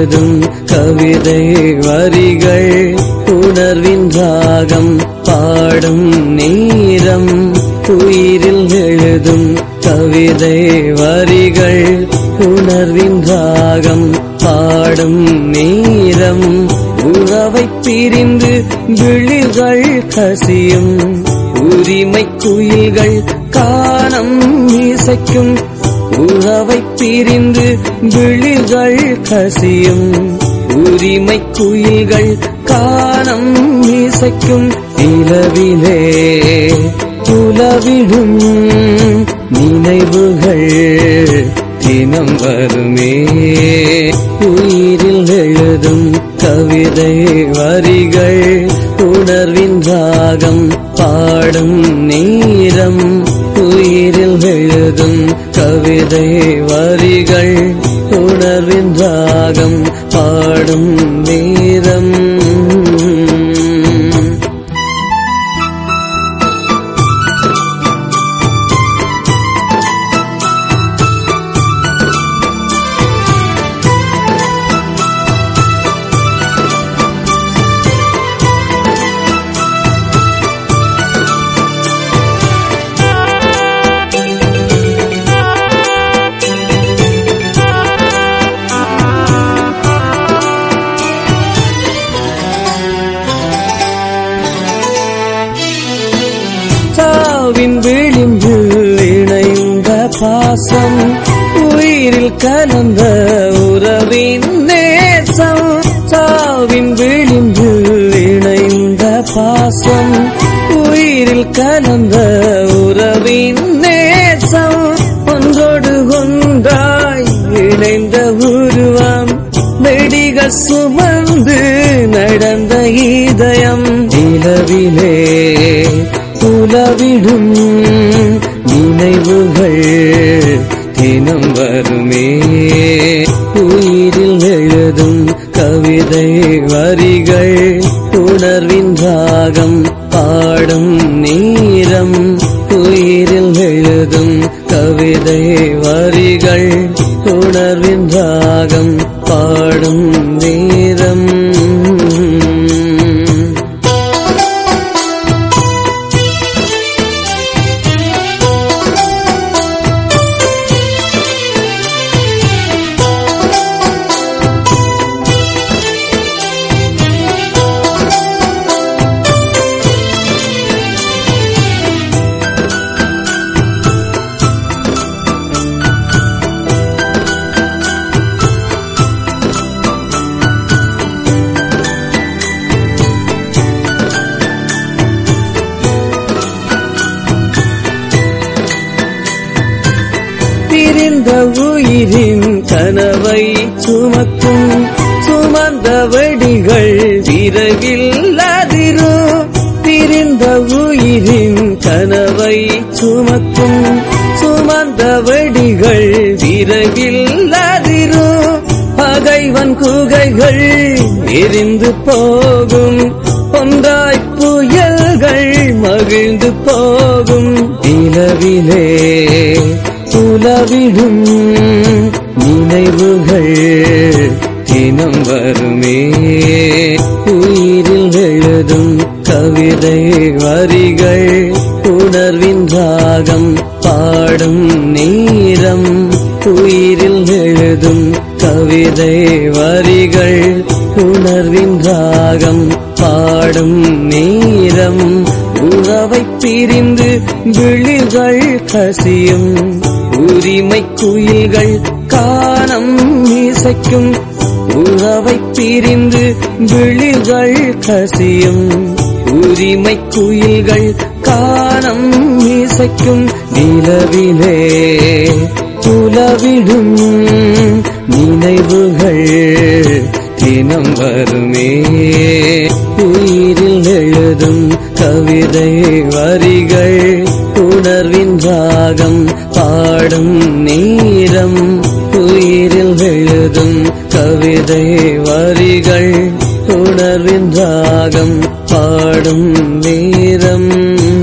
எழுதும் கவிதை வரிகள் உணர்வின் ராகம் பாடும் நேரம் உயிரில் எழுதும் கவிதை வரிகள் உணர்வின் ராகம் பாடும் நேரம் உறவை பிரிந்து விழிகள் கசியும் உரிமை குயில்கள் காணம் இசைக்கும் உறவை பிரிந்து விழிகள் கசியும் உரிமை குயில்கள் காணம் இசைக்கும் நிலவிலே புலவிடும் நினைவுகள் தினம் வருமே உயிரில் எழுதும் கவிதை வரிகள் உணர்வின் ராகம் பாடும் நேரம் உயிரில் எழுதும் கவிதை வரிகள் உணர்வின் ராகம் பாடும் நேரம் சாவின் விளிம்பில் இணைந்த பாசம் உயிரில் கலந்த உறவின் நேசம் சாவின் விளிம்பில் இணைந்த பாசம் உயிரில் கலந்த உறவின் நேசம் ஒன்றோடு ஒன்றாய் இணைந்த உருவம் வெடிகள் சுமந்து நடந்த இதயம் நிலவிலே உலவிடும் நினைவுகள் தினம் வருமே உயிரில் எழுதும் கவிதை வரிகள் உணர்வின் ராகம் பாடும் நேரம் உயிரில் எழுதும் கவிதை வரிகள் உணர்வின் ராகம் பாடும் நேரம் பிரிந்த உயிரின் கனவை சுமக்கும் சுமந்த வெடிகள் விரைவில் அதிரும் பிரிந்த உயிரின் கனவை சுமக்கும் சுமந்த வெடிகள் விரைவில் அதிரும் பகைவன் குகைகள் எரிந்து போகும் ஒன்றாய் புயல்கள் மகிழ்ந்து போகும் நிலவிலே உலவிடும் நினைவுகள் தினம் வருமே உயிரில் எழுதும் கவிதை வரிகள் உணர்வின் ராகம் பாடும் நேரம் உயிரில் எழுதும் கவிதை வரிகள் உணர்வின் ராகம் பாடும் நேரம் உறவை பிரிந்து விழிகள் கசியும் உரிமை குயில்கள் காணம் இசைக்கும் உறவை பிரிந்து விழிகள் கசியும் உரிமை குயில்கள் காணம் இசைக்கும் நிலவிலே புலவிடும் நினைவுகள் தினம் வருமே உயிரில் எழுதும் கவிதை வரிகள் உணர்வின் ராகம் பாடும் நேரம் உயிரில் எழுதும் கவிதை வரிகள் உணர்வின் ராகம் பாடும் நேரம்